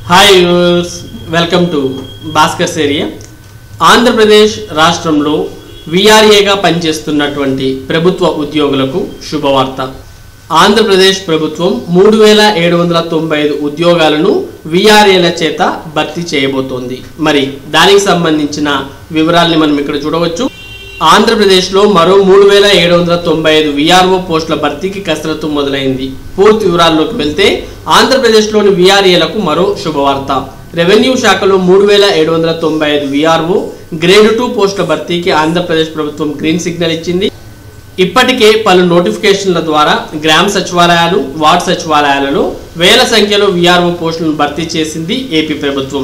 hi yours welcome to Bhaskar area Andhra Pradesh రాష్ట్రంలో విఆర్ఏగా పనిచేస్తున్నటువంటి ప్రభుత్వ ఉద్యోగులకు శుభవార్త ఆంధ్రప్రదేశ్ ప్రభుత్వం మూడు వేల ఏడు వందల తొంభై ఐదు ఉద్యోగాలను విఆర్ఏల చేత భర్తీ చేయబోతోంది మరి దానికి సంబంధించిన వివరాల్ని మనం ఇక్కడ చూడవచ్చు ఆంధ్రప్రదేశ్లో మరో మూడు వేల ఏడు వందల తొంభై ఐదు విఆర్ఓ పోస్టుల భర్తీకి కసరత్తు మొదలైంది పూర్తి వివరాల్లోకి వెళ్తే ఆంధ్రప్రదేశ్లోని విఆర్ఏలకు మరో శుభవార్త రెవెన్యూ శాఖలో మూడు వేల ఏడు వందల తొంభై ఐదు విఆర్ఓ గ్రేడ్ టూ పోస్టుల భర్తీకి ఆంధ్రప్రదేశ్ ప్రభుత్వం గ్రీన్ సిగ్నల్ ఇచ్చింది ఇప్పటికే పలు నోటిఫికేషన్ల ద్వారా గ్రామ సచివాలయాలు వార్డు సచివాలయాలలో వేల సంఖ్యలో విఆర్ఓ పోస్టులను భర్తీ చేసింది ఏపీ ప్రభుత్వం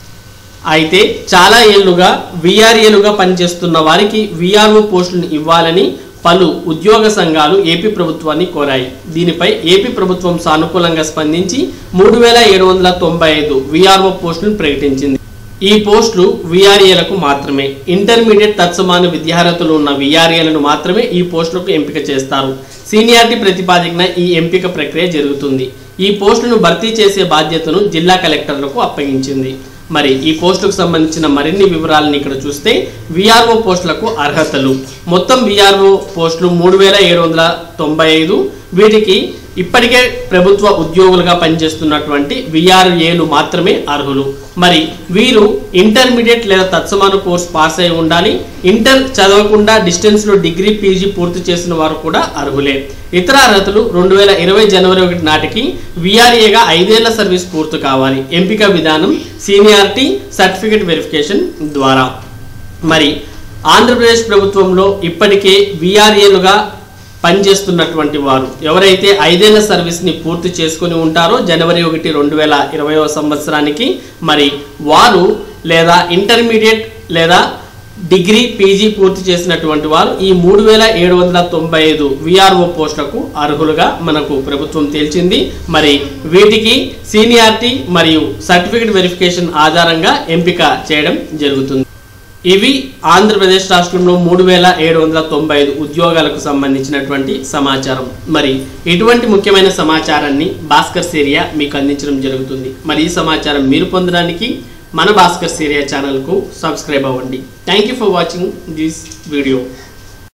అయితే చాలా ఏళ్లుగా విఆర్ఏలుగా పనిచేస్తున్న వారికి విఆర్ఓ పోస్టులను ఇవ్వాలని పలు ఉద్యోగ సంఘాలు ఏపీ ప్రభుత్వాన్ని కోరాయి దీనిపై ఏపీ ప్రభుత్వం సానుకూలంగా స్పందించి మూడు వేల ఏడు వందల తొంభై ఐదు విఆర్ఓ పోస్టులను ప్రకటించింది ఈ పోస్టులు విఆర్ఏలకు మాత్రమే ఇంటర్మీడియట్ తత్సమాన విద్యార్హతలు ఉన్న విఆర్ఏలను మాత్రమే ఈ పోస్టులకు ఎంపిక చేస్తారు సీనియారిటీ ప్రతిపాదికన ఈ ఎంపిక ప్రక్రియ జరుగుతుంది ఈ పోస్టులను భర్తీ చేసే బాధ్యతను జిల్లా కలెక్టర్లకు అప్పగించింది మరి ఈ పోస్టులకు సంబంధించిన మరిన్ని వివరాలను ఇక్కడ చూస్తే విఆర్ఓ పోస్టులకు అర్హతలు మొత్తం విఆర్ఓ పోస్టులు మూడు వేల ఏడు వందల తొంభై ఐదు వీటికి ఇప్పటికే ప్రభుత్వ ఉద్యోగులుగా పనిచేస్తున్నటువంటి విఆర్ఏలు మాత్రమే అర్హులు మరి వీరు ఇంటర్మీడియట్ లేదా తత్సమాన కోర్స్ పాస్ అయి ఉండాలి ఇంటర్ చదవకుండా డిస్టెన్స్లో డిగ్రీ పీజీ పూర్తి చేసిన వారు కూడా అర్హులే ఇతర అర్హతలు రెండు వేల ఇరవై జనవరి ఒకటి నాటికి విఆర్ఏగా ఐదేళ్ల సర్వీస్ పూర్తి కావాలి ఎంపిక విధానం సీనియారిటీ సర్టిఫికేట్ వెరిఫికేషన్ ద్వారా మరి ఆంధ్రప్రదేశ్ ప్రభుత్వంలో ఇప్పటికే విఆర్ఏలుగా పనిచేస్తున్నటువంటి వారు ఎవరైతే ఐదేళ్ల సర్వీస్ని పూర్తి చేసుకుని ఉంటారో జనవరి ఒకటి రెండు వేల ఇరవైవ సంవత్సరానికి మరి వారు లేదా ఇంటర్మీడియట్ లేదా డిగ్రీ పీజీ పూర్తి చేసినటువంటి వారు ఈ మూడు వేల ఏడు వందల తొంభై ఐదు విఆర్ఓ పోస్టులకు అర్హులుగా మనకు ప్రభుత్వం తేల్చింది మరి వీటికి సీనియారిటీ మరియు సర్టిఫికేట్ వెరిఫికేషన్ ఆధారంగా ఎంపిక చేయడం జరుగుతుంది ఇవి ఆంధ్రప్రదేశ్ రాష్ట్రంలో మూడు వేల ఏడు వందల తొంభై ఐదు ఉద్యోగాలకు సంబంధించినటువంటి సమాచారం మరి ఇటువంటి ముఖ్యమైన సమాచారాన్ని భాస్కర్ సేరియా మీకు అందించడం జరుగుతుంది మరి ఈ సమాచారం మీరు పొందడానికి మన భాస్కర్ సేరియా ఛానల్కు సబ్స్క్రైబ్ అవ్వండి thank you for watching this video